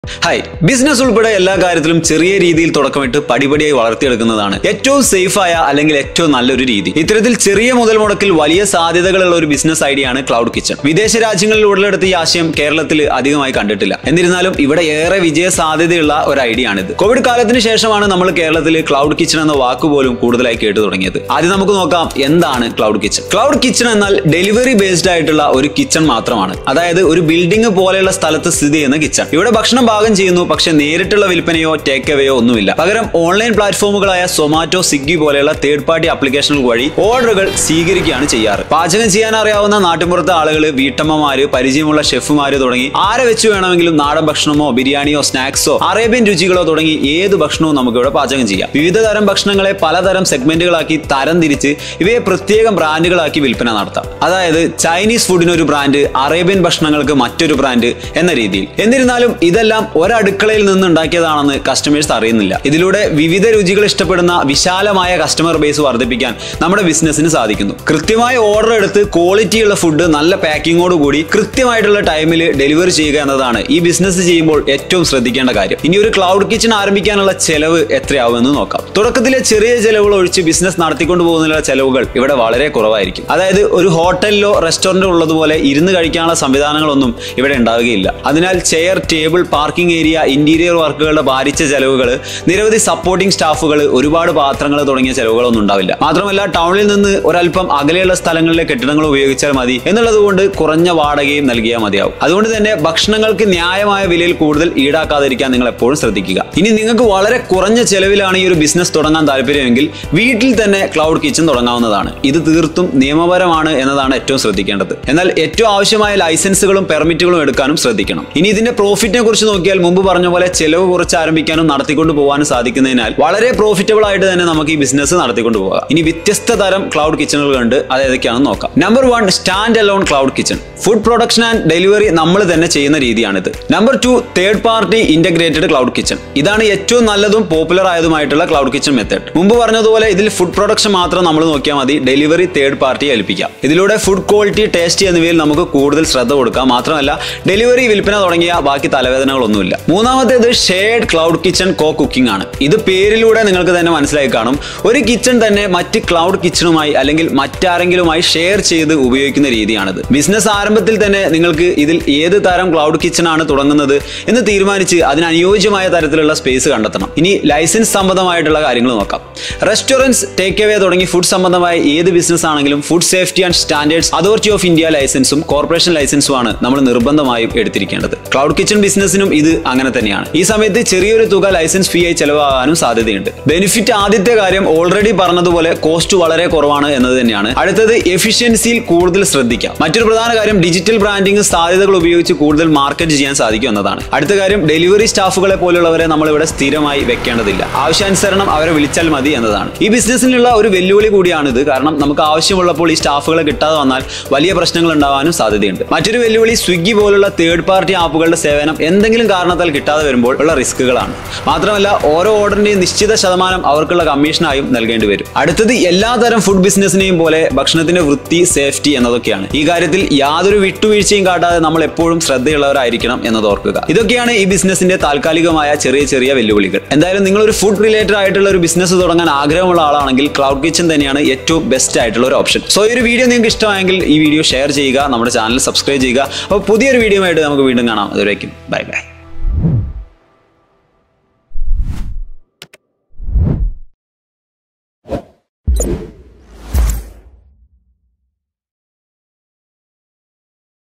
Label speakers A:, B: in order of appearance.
A: hi business ഉൾപ്പെടെ എല്ലാ കാര്യത്തിലും ചെറിയ രീതിയിൽ തുടക്കമിട്ട് പടിപടിയായി വളർത്തിയെടുക്കുന്നതാണ് ഏറ്റവും സേഫായ അല്ലെങ്കിൽ ഏറ്റവും നല്ലൊരു രീതി ഇത്തരത്തിൽ ചെറിയ മുതൽ മുടക്കിൽ വലിയ സാധ്യതകളുള്ള ഒരു ബിസിനസ് ഐഡിയ ആണ് ക്ലൗഡ് കിച്ചൺ വിദേശ രാജ്യങ്ങളിൽ ഉടലെടുത്ത ഈ ആശയം കേരളത്തിൽ അധികമായി കണ്ടിട്ടില്ല എന്നിരുന്നാലും ഇവിടെ ഏറെ വിജയ സാധ്യതയുള്ള ഒരു ഐഡിയ ആണിത് കോവിഡ് കാലത്തിന് ശേഷമാണ് നമ്മൾ കേരളത്തിൽ ക്ലൗഡ് കിച്ചൺ എന്ന വാക്ക് പോലും കൂടുതലായി കേട്ടു തുടങ്ങിയത് ആദ്യം നമുക്ക് നോക്കാം എന്താണ് ക്ലൗഡ് കിച്ചൺ ക്ലൗഡ് കിച്ചൺ എന്നാൽ ഡെലിവറി ബേസ്ഡ് ആയിട്ടുള്ള ഒരു കിച്ചൺ മാത്രമാണ് അതായത് ഒരു ബിൽഡിംഗ് പോലെയുള്ള സ്ഥലത്ത് സ്ഥിതി ചെയ്യുന്ന കിച്ചൺ ഇവിടെ ഭക്ഷണം പാകം ചെയ്യുന്നു പക്ഷെ നേരിട്ടുള്ള വിൽപ്പനയോ ടേക്ക് അവേയോ ഒന്നുമില്ല പകരം ഓൺലൈൻ പ്ലാറ്റ്ഫോമുകളായ സൊമാറ്റോ സ്വിഗ്ഗി പോലെയുള്ള തേർഡ് പാർട്ടി ആപ്ലിക്കേഷനുകൾ വഴി ഓർഡറുകൾ സ്വീകരിക്കുകയാണ് ചെയ്യാറ് പാചകം ചെയ്യാൻ അറിയാവുന്ന നാട്ടിൻപുറത്തെ ആളുകൾ വീട്ടമ്മമാര് പരിചയമുള്ള ഷെഫുമാര് തുടങ്ങി ആരെ വെച്ച് വേണമെങ്കിലും നാടൻ ഭക്ഷണമോ ബിരിയാണിയോ സ്നാക്സോ അറേബ്യൻ രുചികളോ തുടങ്ങി ഏത് ഭക്ഷണവും നമുക്ക് ഇവിടെ പാചകം ചെയ്യാം വിവിധ തരം ഭക്ഷണങ്ങളെ പലതരം സെഗ്മെന്റുകളാക്കി തരം തിരിച്ച് ഇവയെ പ്രത്യേകം ബ്രാൻഡുകളാക്കി വിൽപ്പന നടത്താം അതായത് ചൈനീസ് ഫുഡിന് ഒരു ബ്രാൻഡ് അറേബ്യൻ ഭക്ഷണങ്ങൾക്ക് മറ്റൊരു ബ്രാൻഡ് എന്ന രീതിയിൽ എന്നിരുന്നാലും ഇതെല്ലാം ഒരടുക്കളയിൽ നിന്ന് ഉണ്ടാക്കിയതാണെന്ന് കസ്റ്റമേഴ്സ് അറിയുന്നില്ല ഇതിലൂടെ വിവിധ രുചികൾ ഇഷ്ടപ്പെടുന്ന വിശാലമായ കസ്റ്റമർ ബേസ് വർദ്ധിപ്പിക്കാൻ നമ്മുടെ ബിസിനസ്സിന് സാധിക്കുന്നു കൃത്യമായ ഓർഡർ എടുത്ത് ക്വാളിറ്റിയുള്ള ഫുഡ് നല്ല പാക്കിങ്ങോട് കൂടി കൃത്യമായിട്ടുള്ള ടൈമിൽ ഡെലിവറി ചെയ്യുക എന്നതാണ് ഈ ബിസിനസ് ചെയ്യുമ്പോൾ ഏറ്റവും ശ്രദ്ധിക്കേണ്ട കാര്യം ഇനി ഒരു ക്ലൗഡ് കിച്ചൺ ആരംഭിക്കാനുള്ള ചെലവ് എത്രയാവുമെന്ന് നോക്കാം തുടക്കത്തിലെ ചെറിയ ചെലവുകൾ ഒഴിച്ച് ബിസിനസ് നടത്തിക്കൊണ്ടു പോകുന്നതിനുള്ള ചെലവുകൾ ഇവിടെ വളരെ കുറവായിരിക്കും അതായത് ഒരു ഹോട്ടലിലോ റെസ്റ്റോറന്റോ ഉള്ളതുപോലെ ഇരുന്ന് കഴിക്കാനുള്ള സംവിധാനങ്ങളൊന്നും ഇവിടെ ഉണ്ടാവുകയില്ല അതിനാൽ chair table parking area interior വർക്കുകളുടെ ഭാരിച്ച ചെലവുകൾ നിരവധി സപ്പോർട്ടിംഗ് സ്റ്റാഫുകൾ ഒരുപാട് പാത്രങ്ങൾ തുടങ്ങിയ ചെലവുകളൊന്നും ഉണ്ടാവില്ല മാത്രമല്ല ടൗണിൽ നിന്ന് ഒരല്പം അകലെയുള്ള സ്ഥലങ്ങളിലെ കെട്ടിടങ്ങൾ ഉപയോഗിച്ചാൽ മതി എന്നുള്ളത് കൊണ്ട് കുറഞ്ഞ വാടകയും നൽകിയാൽ മതിയാവും അതുകൊണ്ട് തന്നെ ഭക്ഷണങ്ങൾക്ക് ന്യായമായ വിലയിൽ കൂടുതൽ ഈടാക്കാതിരിക്കാൻ നിങ്ങൾ എപ്പോഴും ശ്രദ്ധിക്കുക ഇനി നിങ്ങൾക്ക് വളരെ കുറഞ്ഞ ചെലവിലാണ് ഈ ഒരു ബിസിനസ് തുടങ്ങാൻ താല്പര്യമെങ്കിൽ വീട്ടിൽ തന്നെ ക്ലൗഡ് കിച്ചൺ തുടങ്ങാവുന്നതാണ് ഇത് തീർത്തും നിയമപരമാണ് എന്നതാണ് ഏറ്റവും ശ്രദ്ധിക്കേണ്ടത് എന്നാൽ ഏറ്റവും ആവശ്യമായ ലൈസൻസുകളും പെർമിറ്റുകളും എടുക്കാനും ശ്രദ്ധിക്കണം ഇനി ഇതിന്റെ പ്രോഫിറ്റിനെ കുറിച്ച് നോക്കിയാൽ മുമ്പ് പറഞ്ഞ പോലെ ചെലവ് കുറച്ച് ആരംഭിക്കാനും നടത്തിക്കൊണ്ട് പോകാനും സാധിക്കുന്നതിനാൽ വളരെ പ്രോഫിറ്റബിൾ ആയിട്ട് തന്നെ നമുക്ക് ഈ ബിസിനസ് നടത്തിക്കൊണ്ട് പോകാം ഇനി വ്യത്യസ്ത തരം ക്ലൗഡ് കിച്ചണുകൾ ഉണ്ട് അത് ഏതൊക്കെയാണെന്ന് നോക്കാം number one standalone cloud kitchen food production and delivery നമ്മൾ തന്നെ ചെയ്യുന്ന രീതിയാണിത് number two third party integrated cloud kitchen ഇതാണ് ഏറ്റവും നല്ലതും പോപ്പുലർ ആയതുമായിട്ടുള്ള ക്ലൗഡ് കിച്ചൺ മെത്തേഡ് മുമ്പ് പറഞ്ഞതുപോലെ ഇതിൽ ഫുഡ് പ്രൊഡക്ഷൻ മാത്രം നമ്മൾ നോക്കിയാൽ മതി ഡെലിവറി തേർഡ് പാർട്ടി ഏൽപ്പിക്കാം ഇതിലൂടെ ഫുഡ് ക്വാളിറ്റി ടേസ്റ്റ് എന്നിവയിൽ നമുക്ക് കൂടുതൽ ശ്രദ്ധ കൊടുക്കാം മാത്രമല്ല ഡെലിവറി വിൽപ്പന തുടങ്ങിയ ബാക്കി തലവേദനകളൊന്നുമില്ല മൂന്നാമത്തേത് shared cloud kitchen co cooking ആണ് ഇത് പേരിലൂടെ നിങ്ങൾക്ക് തന്നെ മനസ്സിലായി കാണും ഒരു കിച്ചൺ തന്നെ മറ്റ് ക്ലൗഡ് കിച്ചണുമായി അല്ലെങ്കിൽ മറ്റാരെങ്കിലുമായി ഷെയർ ചെയ്ത് ഉപയോഗിക്കുന്ന രീതിയാണിത് ബിസിനസ് ആരംഭത്തിൽ തന്നെ നിങ്ങൾക്ക് ഇതിൽ ഏത് തരം ക്ലൗഡ് കിച്ചൺ ആണ് തുടങ്ങുന്നത് എന്ന് തീരുമാനിച്ച് അതിന് അനുയോജ്യമായ തരത്തിലുള്ള സ്പേസ് കണ്ടെത്തണം ഇനി ലൈസൻസ് സംബന്ധമായിട്ടുള്ള കാര്യങ്ങൾ നോക്കാം റെസ്റ്റോറൻറ്റ്സ് ടേക്ക് അവേ തുടങ്ങി ഫുഡ് സംബന്ധമായ ഏത് ബിസിനസ് ആണെങ്കിലും food safety and standards authority of India ലൈസൻസും കോർപ്പറേഷൻ ലൈസൻസുമാണ് നമ്മൾ നിർബന്ധമായും എടുത്തിരിക്കേണ്ടത് ക്ലൗഡ് കിച്ചൺ ബിസിനസ്സിനും ഇത് അങ്ങനെ തന്നെയാണ് ഈ സമയത്ത് ചെറിയൊരു തുക ലൈസൻസ് ഫീ ആയി ചെലവാകാനും സാധ്യതയുണ്ട് ബെനിഫിറ്റ് ആദ്യത്തെ കാര്യം ഓൾറെഡി പറഞ്ഞതുപോലെ കോസ്റ്റ് വളരെ കുറവാണ് എന്നത് തന്നെയാണ് അടുത്തത് എഫിഷ്യൻസിയിൽ കൂടുതൽ ശ്രദ്ധിക്കാം മറ്റൊരു പ്രധാന കാര്യം ഡിജിറ്റൽ ബ്രാൻഡിംഗ് സാധ്യതകൾ ഉപയോഗിച്ച് കൂടുതൽ മാർക്കറ്റ് ചെയ്യാൻ സാധിക്കും എന്നതാണ് അടുത്ത കാര്യം ഡെലിവറി സ്റ്റാഫുകളെ പോലുള്ളവരെ നമ്മൾ ഇവിടെ സ്ഥിരമായി വെക്കേണ്ടതില്ല ആവശ്യാനുസരണം അവരെ വിളിച്ചാൽ മതി എന്നതാണ് ഈ ബിസിനസ്സിനുള്ള ഒരു വെല്ലുവിളി കൂടിയാണിത് കാരണം നമുക്ക് ആവശ്യമുള്ളപ്പോൾ ഈ സ്റ്റാഫുകളെ കിട്ടാതെ വന്നാൽ വലിയ പ്രശ്നങ്ങൾ ഉണ്ടാവാനും സാധ്യതയുണ്ട് മറ്റൊരു വെല്ലുവിളി സ്വിഗ്ഗി പോലുള്ള തേർഡ് പാർട്ടി ആപ്പുകളുടെ സേവനം എന്തെങ്കിലും കാരണത്താൽ കിട്ടാതെ വരുമ്പോൾ ഉള്ള റിസ്കുകളാണ് മാത്രമല്ല ഓരോ ഓർഡറിന്റെയും നിശ്ചിത ശതമാനം അവർക്കുള്ള കമ്മീഷനായും നൽകേണ്ടി വരും അടുത്തത് എല്ലാതരം ഫുഡ് ബിസിനസ്സിനെയും പോലെ ഭക്ഷണത്തിന്റെ വൃത്തി സേഫ്റ്റി എന്നതൊക്കെയാണ് ഈ കാര്യത്തിൽ യാതൊരു വിട്ടുവീഴ്ചയും കാട്ടാതെ നമ്മൾ എപ്പോഴും ശ്രദ്ധയുള്ളവരായിരിക്കണം എന്നത് ഓർക്കുക ഇതൊക്കെയാണ് ഈ ബിസിനസിന്റെ താൽക്കാലികമായ ചെറിയ ചെറിയ വെല്ലുവിളികൾ എന്തായാലും നിങ്ങൾ ഒരു ഫുഡ് റിലേറ്റഡ് ആയിട്ടുള്ള ഒരു ബിസിനസ് തുടങ്ങാൻ ആഗ്രഹമുള്ള ആളാണെങ്കിൽ ക്ലൗഡ് കിച്ചൺ തന്നെയാണ് ഏറ്റവും ബെസ്റ്റ് ആയിട്ടുള്ള ഒരു ഓപ്ഷൻ സോ ഈ ഒരു വീഡിയോ നിങ്ങൾക്ക് ഇഷ്ടമായെങ്കിൽ ഈ വീഡിയോ ഷെയർ ചെയ്യുക നമ്മുടെ ചാനൽ സബ്സ്ക്രൈബ് ചെയ്യുക അപ്പോൾ പുതിയൊരു വീഡിയോ ആയിട്ട് നമുക്ക് വീണ്ടും കാണാം അതുവരേക്കും ബൈ ബൈ